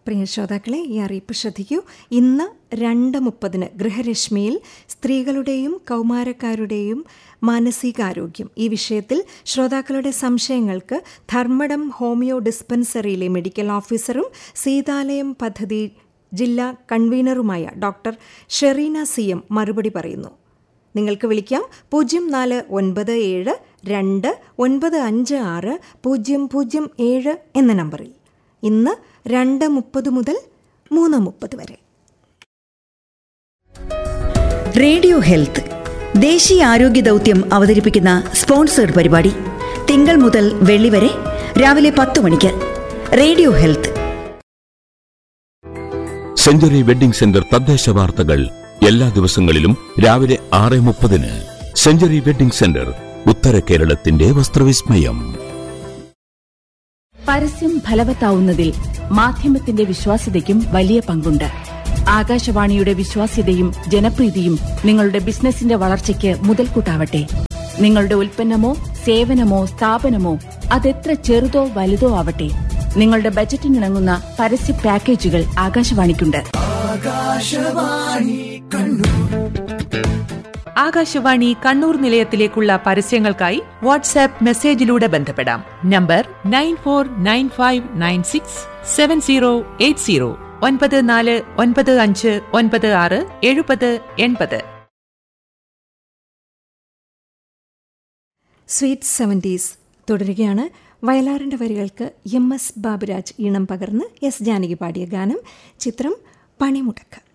പ്രിയ ശ്രോതാക്കളെ ഈ അറിയിപ്പ് ശ്രദ്ധിക്കൂ ഇന്ന് രണ്ട് മുപ്പതിന് ഗൃഹരശ്മിയിൽ സ്ത്രീകളുടെയും കൗമാരക്കാരുടെയും മാനസികാരോഗ്യം ഈ വിഷയത്തിൽ ശ്രോതാക്കളുടെ സംശയങ്ങൾക്ക് ധർമ്മടം ഹോമിയോ ഡിസ്പെൻസറിയിലെ മെഡിക്കൽ ഓഫീസറും സീതാലയം പദ്ധതി ജില്ലാ കൺവീനറുമായ ഡോക്ടർ ഷെറീന സി എം മറുപടി പറയുന്നു നിങ്ങൾക്ക് വിളിക്കാം പൂജ്യം നാല് ഒൻപത് ഏഴ് രണ്ട് ഒൻപത് അഞ്ച് ആറ് പൂജ്യം പൂജ്യം ഏഴ് എന്ന നമ്പറിൽ ഇന്ന് രണ്ട് മുപ്പത് മുതൽ മൂന്ന് മുപ്പത് വരെ റേഡിയോ ഹെൽത്ത് ദേശീയ ആരോഗ്യ ദൗത്യം അവതരിപ്പിക്കുന്ന സ്പോൺസേഡ് പരിപാടി തിങ്കൾ മുതൽ വെള്ളി വരെ രാവിലെ പത്ത് മണിക്ക് radio health century wedding centre തദ്ദേശ വാർത്തകൾ എല്ലാ ദിവസങ്ങളിലും രാവിലെ ആറ് മുപ്പതിന് സെഞ്ചുറി വെഡിംഗ് സെന്റർ ഉത്തര കേരളത്തിന്റെ വസ്ത്രവിസ്മയം പരസ്യം ഫലവത്താവുന്നതിൽ മാധ്യമത്തിന്റെ വിശ്വാസ്യതയ്ക്കും വലിയ പങ്കുണ്ട് ആകാശവാണിയുടെ വിശ്വാസ്യതയും ജനപ്രീതിയും നിങ്ങളുടെ ബിസിനസിന്റെ വളർച്ചയ്ക്ക് മുതൽക്കൂട്ടാവട്ടെ നിങ്ങളുടെ ഉൽപ്പന്നമോ സേവനമോ സ്ഥാപനമോ അതെത്ര ചെറുതോ വലുതോ ആവട്ടെ നിങ്ങളുടെ ബജറ്റിനിണങ്ങുന്ന പരസ്യ പാക്കേജുകൾ ആകാശവാണിക്കുണ്ട് ആകാശവാണി കണ്ണൂർ നിലയത്തിലേക്കുള്ള പരസ്യങ്ങൾക്കായി വാട്സാപ്പ് മെസ്സേജിലൂടെ ബന്ധപ്പെടാം number nine four nine five nine six seven zero eight zero ഒൻപത് നാല് ഒൻപത് അഞ്ച് ഒൻപത് ആറ് എഴുപത് എൺപത് സ്വീറ്റ് സെവൻറ്റീസ് തുടരുകയാണ് വയലാറിൻ്റെ വരികൾക്ക് എം എസ് ബാബുരാജ് ഈണം പകർന്ന് എസ് ജാനകി പാടിയ ഗാനം ചിത്രം പണിമുടക്ക്